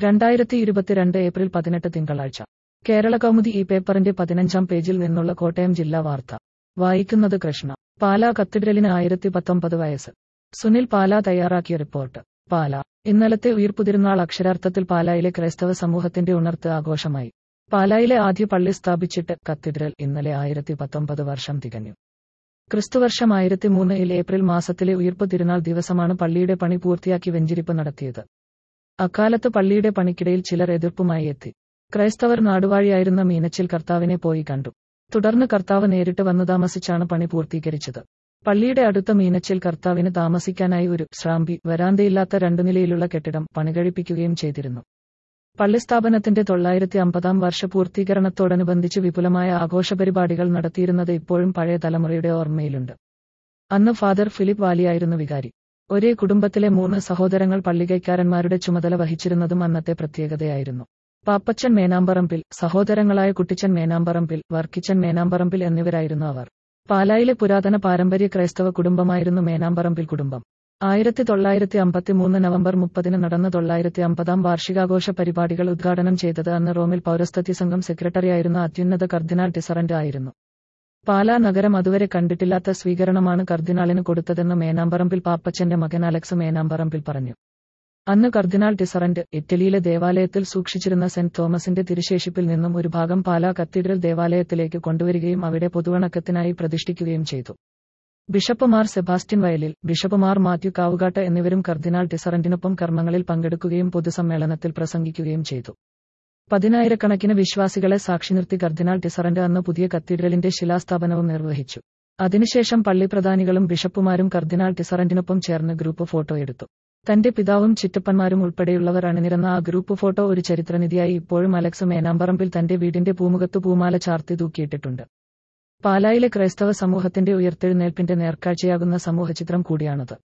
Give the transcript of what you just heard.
രണ്ടായിരത്തി ഇരുപത്തിരണ്ട് ഏപ്രിൽ പതിനെട്ട് തിങ്കളാഴ്ച കേരള കൗമുദി ഈ പേപ്പറിന്റെ പതിനഞ്ചാം പേജിൽ നിന്നുള്ള കോട്ടയം ജില്ലാ വാർത്ത വായിക്കുന്നത് കൃഷ്ണ പാലാ കത്തീഡ്രലിന് ആയിരത്തി പത്തൊമ്പത് വയസ്സ് സുനിൽ പാല തയ്യാറാക്കിയ റിപ്പോർട്ട് പാല ഇന്നലത്തെ ഉയിർപ്പുതിരുന്നാൾ അക്ഷരാർത്ഥത്തിൽ പാലായിലെ ക്രൈസ്തവ സമൂഹത്തിന്റെ ഉണർത്ത് ആഘോഷമായി പാലായിലെ ആദ്യ പള്ളി സ്ഥാപിച്ചിട്ട് കത്തീഡ്രൽ ഇന്നലെ ആയിരത്തി പത്തൊമ്പത് വർഷം തികഞ്ഞു ക്രിസ്തുവർഷം ആയിരത്തി മൂന്നിൽ ഏപ്രിൽ മാസത്തിലെ ഉയിർപ്പ് തിരുനാൾ ദിവസമാണ് പള്ളിയുടെ പണി പൂർത്തിയാക്കി വെഞ്ചിരിപ്പ് നടത്തിയത് അക്കാലത്ത് പള്ളിയുടെ പണിക്കിടയിൽ ചിലർ എതിർപ്പുമായി എത്തി ക്രൈസ്തവർ നാടുവാഴിയായിരുന്ന മീനച്ചിൽ കർത്താവിനെ പോയി കണ്ടു തുടർന്ന് കർത്താവ് നേരിട്ട് വന്നു താമസിച്ചാണ് പണി പൂർത്തീകരിച്ചത് പള്ളിയുടെ അടുത്ത മീനച്ചിൽ കർത്താവിന് താമസിക്കാനായി ഒരു ശ്രാമ്പി വരാന്തയില്ലാത്ത രണ്ടു നിലയിലുള്ള കെട്ടിടം പണികഴിപ്പിക്കുകയും ചെയ്തിരുന്നു പള്ളിസ്ഥാപനത്തിന്റെ തൊള്ളായിരത്തി അമ്പതാം വർഷ പൂർത്തീകരണത്തോടനുബന്ധിച്ച് വിപുലമായ ആഘോഷപരിപാടികൾ നടത്തിയിരുന്നത് ഇപ്പോഴും പഴയ തലമുറയുടെ ഓർമ്മയിലുണ്ട് അന്ന് ഫാദർ ഫിലിപ്പ് വാലിയായിരുന്നു വികാരി ഒരേ കുടുംബത്തിലെ മൂന്ന് സഹോദരങ്ങൾ പള്ളികൈക്കാരന്മാരുടെ ചുമതല വഹിച്ചിരുന്നതും അന്നത്തെ പ്രത്യേകതയായിരുന്നു പാപ്പച്ചൻ മേനാമ്പറമ്പിൽ സഹോദരങ്ങളായ കുട്ടിച്ചൻ മേനാമ്പറമ്പിൽ വർക്കിച്ചൻ മേനാമ്പറമ്പിൽ എന്നിവരായിരുന്നു അവർ പാലായിലെ പുരാതന പാരമ്പര്യ ക്രൈസ്തവ കുടുംബമായിരുന്നു മേനാമ്പറമ്പിൽ കുടുംബം ആയിരത്തി തൊള്ളായിരത്തി അമ്പത്തിമൂന്ന് നവംബർ മുപ്പതിന് നടന്ന തൊള്ളായിരത്തി അമ്പതാം വാർഷികാഘോഷ പരിപാടികൾ ഉദ്ഘാടനം ചെയ്തത് അന്ന് റോമിൽ പൗരസ്ത്യ സംഘം സെക്രട്ടറിയായിരുന്ന അത്യുന്നത കർദിനാൾ ഡിസറന്റ് ആയിരുന്നു പാലാ നഗരം അതുവരെ കണ്ടിട്ടില്ലാത്ത സ്വീകരണമാണ് കർദിനാളിന് കൊടുത്തതെന്ന് മേനാമ്പറമ്പിൽ പാപ്പച്ചന്റെ മകൻ അലക്സ് മേനാമ്പറമ്പിൽ പറഞ്ഞു അന്ന് കർദിനാൾ ഡിസറന്റ് ഇറ്റലിയിലെ ദേവാലയത്തിൽ സൂക്ഷിച്ചിരുന്ന സെന്റ് തോമസിന്റെ തിരുശേഷിപ്പിൽ നിന്നും ഒരു ഭാഗം പാലാ കത്തീഡ്രൽ ദേവാലയത്തിലേക്ക് കൊണ്ടുവരികയും അവിടെ പൊതുവണക്കത്തിനായി പ്രതിഷ്ഠിക്കുകയും ചെയ്തു ബിഷപ്പുമാർ സെബാസ്റ്റ്യൻ വയലിൽ ബിഷപ്പുമാർ മാത്യു കാവുകാട്ട് എന്നിവരും കർദിനാൾ ഡിസറന്റിനൊപ്പം കർമ്മങ്ങളിൽ പങ്കെടുക്കുകയും പൊതുസമ്മേളനത്തിൽ പ്രസംഗിക്കുകയും ചെയ്തു പതിനായിരക്കണക്കിന് വിശ്വാസികളെ സാക്ഷി നിർത്തി കർദിനാൾ ഡിസറന്റ് അന്ന് പുതിയ കത്തീഡ്രലിന്റെ ശിലാസ്ഥാപനവും നിർവഹിച്ചു അതിനുശേഷം പള്ളി പ്രധാനികളും ബിഷപ്പുമാരും കർദിനാൾ ഡിസറന്റിനൊപ്പം ചേർന്ന് ഗ്രൂപ്പ് ഫോട്ടോ എടുത്തു തന്റെ പിതാവും ചിറ്റപ്പന്മാരും ഉൾപ്പെടെയുള്ളവർ അണിനിരന്ന ആ ഗ്രൂപ്പ് ഫോട്ടോ ഒരു ചരിത്രനിധിയായി ഇപ്പോഴും അലക്സ് മേനാമ്പറമ്പിൽ തന്റെ വീടിന്റെ പൂമുഖത്ത് പൂമാല ചാർത്തി തൂക്കിയിട്ടിട്ടുണ്ട് പാലായിലെ ക്രൈസ്തവ സമൂഹത്തിന്റെ ഉയർത്തെഴുന്നേൽപ്പിന്റെ നേർക്കാഴ്ചയാകുന്ന സമൂഹചിത്രം കൂടിയാണത്